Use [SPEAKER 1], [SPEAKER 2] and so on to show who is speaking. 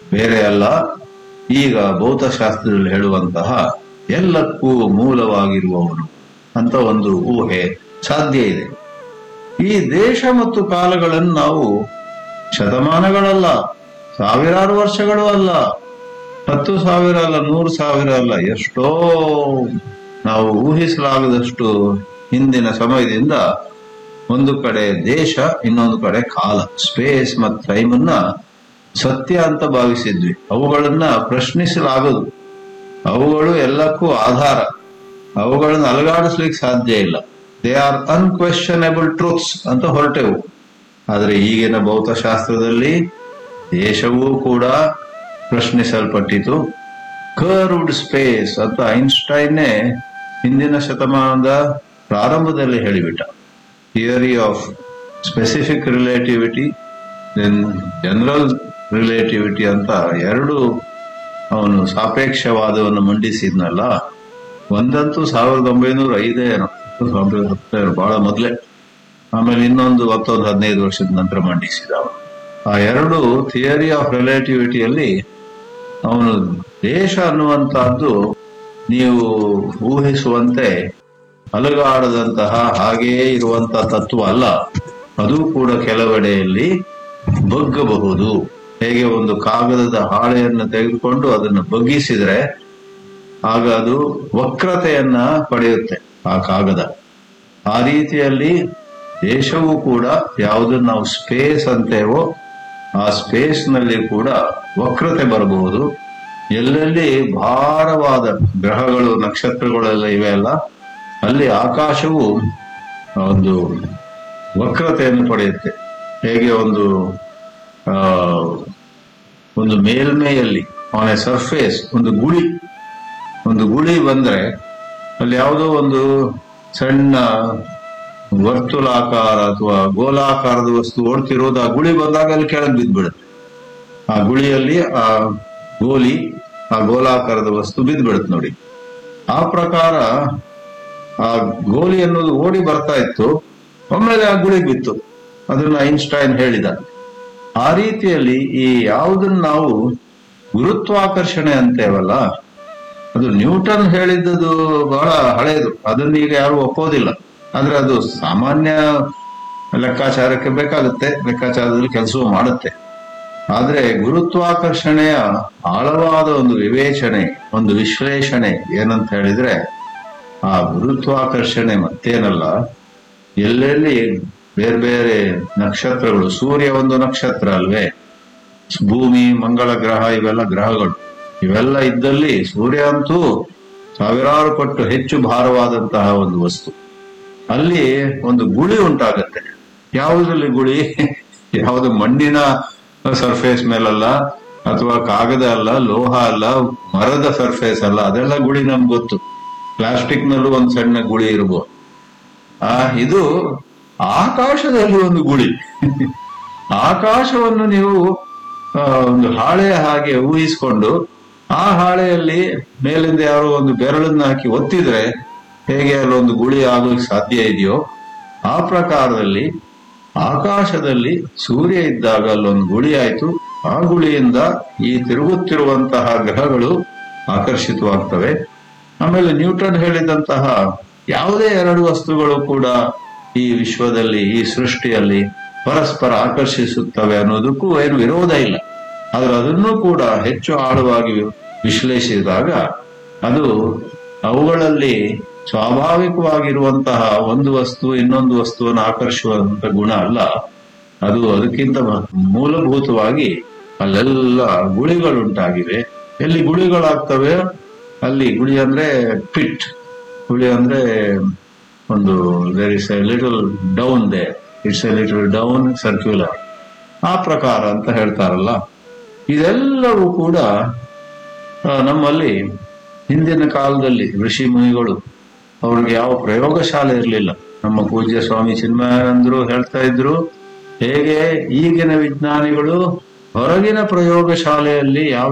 [SPEAKER 1] ಬೇರೆ ಅಲ್ಲ ಈಗ ಭೌತಶಾಸ್ತ್ರದಲ್ಲಿ ಹೇಳುವಂತಹ ಎಲ್ಲಕ್ಕೂ ಮೂಲವಾಗಿರುವವನು ಅಂತ ಒಂದು ಊಹೆ ಸಾಧ್ಯ ಇದೆ ಈ ದೇಶ ಮತ್ತು ಕಾಲಗಳನ್ನು ನಾವು ಶತಮಾನಗಳಲ್ಲ ಸಾವಿರಾರು ವರ್ಷಗಳು ಅಲ್ಲ ಹತ್ತು ಸಾವಿರ ಅಲ್ಲ ನೂರು ಸಾವಿರ ಅಲ್ಲ ಎಷ್ಟೋ ನಾವು ಊಹಿಸಲಾಗದಷ್ಟು ಹಿಂದಿನ ಸಮಯದಿಂದ ಒಂದು ಕಡೆ ದೇಶ ಇನ್ನೊಂದು ಕಡೆ ಕಾಲ ಸ್ಪೇಸ್ ಮತ್ತು ಟೈಮ್ ಅನ್ನ ಸತ್ಯ ಅಂತ ಭಾವಿಸಿದ್ವಿ ಅವುಗಳನ್ನ ಪ್ರಶ್ನಿಸಲಾಗದು ಅವುಗಳು ಎಲ್ಲಕ್ಕೂ ಆಧಾರ ಅವುಗಳನ್ನು ಅಲಗಾಡಿಸ್ಲಿಕ್ಕೆ ಸಾಧ್ಯ ಇಲ್ಲ ದೇ ಆರ್ ಅನ್ಕ್ವೆಶನಬಲ್ ಟ್ರೂತ್ಸ್ ಅಂತ ಹೊರಟೆವು ಆದರೆ ಈಗಿನ ಭೌತಶಾಸ್ತ್ರದಲ್ಲಿ ದೇಶವೂ ಕೂಡ ಪ್ರಶ್ನಿಸಲ್ಪಟ್ಟಿತು ಕರ್ವ್ಡ್ ಸ್ಪೇಸ್ ಅಂತ ಐನ್ಸ್ಟೈನ್ನೇ ಹಿಂದಿನ ಶತಮಾನದ ಪ್ರಾರಂಭದಲ್ಲಿ ಹೇಳಿಬಿಟ್ಟ theory of specific relativity then general relativity ಅಂತ ಎರಡು ಅವನು ಸಾಪೇಕ್ಷವಾದವನ್ನು ಮಂಡಿಸಿದ್ನಲ್ಲ ಒಂದಂತೂ ಸಾವಿರದ ಒಂಬೈನೂರ ಐದೇ ಏನೋ ಸಾವಿರದ ಹತ್ತೇನೋ, ಬಹಳ ಮೊದಲೇ ಆಮೇಲೆ ಇನ್ನೊಂದು ಮತ್ತೊಂದು ಹದಿನೈದು ವರ್ಷದ ನಂತರ ಮಂಡಿಸಿದ ಅವನು ಆ ಎರಡು ಥಿಯರಿ ಆಫ್ ರಿಲೇಟಿವಿಟಿಯಲ್ಲಿ ಅವನು ದೇಶ ಅನ್ನುವಂತಹದ್ದು ನೀವು ಊಹಿಸುವಂತೆ ಅಲಗಾಡದಂತಹ ಹಾಗೆಯೇ ಇರುವಂತಹ ತತ್ವ ಅಲ್ಲ ಅದು ಕೂಡ ಕೆಲವೆಡೆಯಲ್ಲಿ ಬಗ್ಗಬಹುದು ಹೇಗೆ ಒಂದು ಕಾಗದದ ಹಾಳೆಯನ್ನು ತೆಗೆದುಕೊಂಡು ಅದನ್ನು ಬಗ್ಗಿಸಿದ್ರೆ ಆಗ ಅದು ವಕ್ರತೆಯನ್ನ ಪಡೆಯುತ್ತೆ ಆ ಕಾಗದ ಆ ರೀತಿಯಲ್ಲಿ ದೇಶವೂ ಕೂಡ ಯಾವುದನ್ನು ನಾವು ಸ್ಪೇಸ್ ಅಂತೇವೋ ಆ ಸ್ಪೇಸ್ ನಲ್ಲಿ ಕೂಡ ವಕ್ರತೆ ಬರಬಹುದು ಎಲ್ಲೆಲ್ಲಿ ಭಾರವಾದ ಗ್ರಹಗಳು ನಕ್ಷತ್ರಗಳೆಲ್ಲ ಇವೆ ಅಲ್ಲ ಅಲ್ಲಿ ಆಕಾಶವು ಒಂದು ವಕ್ರತೆಯನ್ನು ಪಡೆಯುತ್ತೆ ಹೇಗೆ ಒಂದು ಆ ಒಂದು ಮೇಲ್ಮೆಯಲ್ಲಿ ಆನ್ ಎ ಸರ್ಫೇಸ್ ಒಂದು ಗುಳಿ ಒಂದು ಗುಳಿ ಬಂದ್ರೆ ಅಲ್ಲಿ ಯಾವುದೋ ಒಂದು ಸಣ್ಣ ವರ್ತುಲಾಕಾರ ಅಥವಾ ಗೋಲಾಕಾರದ ವಸ್ತು ಓಡ್ತಿರೋದು ಆ ಗುಳಿ ಬಂದಾಗ ಅಲ್ಲಿ ಕೆಳಗೆ ಬಿದ್ದ್ಬಿಡುತ್ತೆ ಆ ಗುಳಿಯಲ್ಲಿ ಆ ಗೋಲಿ ಆ ಗೋಲಾಕಾರದ ವಸ್ತು ಬಿದ್ದ್ಬಿಡುತ್ತೆ ನೋಡಿ ಆ ಪ್ರಕಾರ ಆ ಗೋಲಿ ಅನ್ನೋದು ಓಡಿ ಬರ್ತಾ ಇತ್ತು ಒಮ್ಮೆಲೆ ಆ ಗುಳಿ ಬಿತ್ತು ಅದನ್ನ ಐನ್ಸ್ಟೈನ್ ಹೇಳಿದ ಆ ರೀತಿಯಲ್ಲಿ ಈ ಯಾವುದನ್ನ ನಾವು ಗುರುತ್ವಾಕರ್ಷಣೆ ಅಂತೇವಲ್ಲ ಅದು ನ್ಯೂಟನ್ ಹೇಳಿದ್ದದು ಬಹಳ ಹಳೆಯದು ಅದನ್ನ ಈಗ ಯಾರು ಒಪ್ಪೋದಿಲ್ಲ ಆದ್ರೆ ಅದು ಸಾಮಾನ್ಯ ಲೆಕ್ಕಾಚಾರಕ್ಕೆ ಬೇಕಾಗುತ್ತೆ ಲೆಕ್ಕಾಚಾರದಲ್ಲಿ ಕೆಲಸವೂ ಮಾಡುತ್ತೆ ಆದ್ರೆ ಗುರುತ್ವಾಕರ್ಷಣೆಯ ಆಳವಾದ ಒಂದು ವಿವೇಚನೆ ಒಂದು ವಿಶ್ಲೇಷಣೆ ಏನಂತ ಹೇಳಿದ್ರೆ ಆ ಗುರುತ್ವಾಕರ್ಷಣೆ ಮತ್ತೇನಲ್ಲ ಎಲ್ಲೆಲ್ಲಿ ಬೇರೆ ಬೇರೆ ನಕ್ಷತ್ರಗಳು ಸೂರ್ಯ ಒಂದು ನಕ್ಷತ್ರ ಅಲ್ವೇ ಭೂಮಿ ಮಂಗಳ ಗ್ರಹ ಇವೆಲ್ಲ ಗ್ರಹಗಳು ಇವೆಲ್ಲ ಇದ್ದಲ್ಲಿ ಸೂರ್ಯ ಅಂತೂ ಸಾವಿರಾರು ಪಟ್ಟು ಹೆಚ್ಚು ಭಾರವಾದಂತಹ ಒಂದು ವಸ್ತು ಅಲ್ಲಿ ಒಂದು ಗುಳಿ ಉಂಟಾಗತ್ತೆ ಯಾವುದ್ರಲ್ಲಿ ಗುಳಿ ಯಾವುದು ಮಣ್ಣಿನ ಸರ್ಫೇಸ್ ಮೇಲಲ್ಲ ಅಥವಾ ಕಾಗದ ಅಲ್ಲ ಲೋಹ ಅಲ್ಲ ಮರದ ಸರ್ಫೇಸ್ ಅಲ್ಲ ಅದೆಲ್ಲ ಗುಳಿ ನಮ್ಗೆ ಗೊತ್ತು ಪ್ಲಾಸ್ಟಿಕ್ ನಲ್ಲೂ ಒಂದು ಸಣ್ಣ ಗುಳಿ ಇರ್ಬೋದು ಆ ಇದು ಆಕಾಶದಲ್ಲಿ ಒಂದು ಗುಳಿ ಆಕಾಶವನ್ನು ನೀವು ಆ, ಒಂದು ಹಾಳೆಯ ಹಾಗೆ ಊಹಿಸ್ಕೊಂಡು ಆ ಹಾಳೆಯಲ್ಲಿ ಮೇಲಿಂದ ಯಾರೋ ಒಂದು ಬೆರಳನ್ನ ಹಾಕಿ ಒತ್ತಿದ್ರೆ ಹೇಗೆ ಅಲ್ಲೊಂದು ಗುಳಿ ಆಗೋಕೆ ಸಾಧ್ಯ ಇದೆಯೋ ಆ ಪ್ರಕಾರದಲ್ಲಿ ಆಕಾಶದಲ್ಲಿ ಸೂರ್ಯ ಇದ್ದಾಗ ಅಲ್ಲೊಂದು ಗುಳಿ ಆಯ್ತು ಆ ಗುಳಿಯಿಂದ ಈ ತಿರುಗುತ್ತಿರುವಂತಹ ಗ್ರಹಗಳು ಆಕರ್ಷಿತವಾಗ್ತವೆ ಆಮೇಲೆ ನ್ಯೂಟನ್ ಹೇಳಿದಂತಹ ಯಾವುದೇ ಎರಡು ವಸ್ತುಗಳು ಕೂಡ ಈ ವಿಶ್ವದಲ್ಲಿ ಈ ಸೃಷ್ಟಿಯಲ್ಲಿ ಪರಸ್ಪರ ಆಕರ್ಷಿಸುತ್ತವೆ ಅನ್ನೋದಕ್ಕೂ ಏನು ವಿರೋಧ ಇಲ್ಲ ಆದ್ರೆ ಅದನ್ನು ಕೂಡ ಹೆಚ್ಚು ಆಳವಾಗಿ ವಿಶ್ಲೇಷಿಸಿದಾಗ ಅದು ಅವುಗಳಲ್ಲಿ ಸ್ವಾಭಾವಿಕವಾಗಿರುವಂತಹ ಒಂದು ವಸ್ತು ಇನ್ನೊಂದು ವಸ್ತುವನ್ನು ಆಕರ್ಷಿಸುವಂತ ಗುಣ ಅಲ್ಲ ಅದು ಅದಕ್ಕಿಂತ ಮೂಲಭೂತವಾಗಿ ಅಲ್ಲೆಲ್ಲ ಗುಳಿಗಳುಂಟಾಗಿವೆ ಎಲ್ಲಿ ಗುಳಿಗಳಾಗ್ತವೆ ಅಲ್ಲಿ ಗುಳಿ ಅಂದ್ರೆ ಪಿಟ್ ಗುಳಿ ಅಂದ್ರೆ ಒಂದು there is a little down they it's a little down circular ಆ ಪ್ರಕಾರ ಅಂತ ಹೇಳ್ತಾರಲ್ಲ ಇದೆಲ್ಲವೂ ಕೂಡ ಆ, ನಮ್ಮಲ್ಲಿ ಹಿಂದಿನ ಕಾಲದಲ್ಲಿ ಋಷಿ ಮುನಿಗಳು ಅವ್ರಿಗೆ ಯಾವ ಪ್ರಯೋಗಶಾಲೆ ಇರಲಿಲ್ಲ ನಮ್ಮ ಪೂಜ್ಯ ಸ್ವಾಮಿ ಚಿನ್ಮಯಾನಂದರು ಹೇಳ್ತಾ ಇದ್ರು ಹೇಗೆ ಈಗಿನ ವಿಜ್ಞಾನಿಗಳು ಹೊರಗಿನ ಪ್ರಯೋಗಶಾಲೆಯಲ್ಲಿ ಯಾವ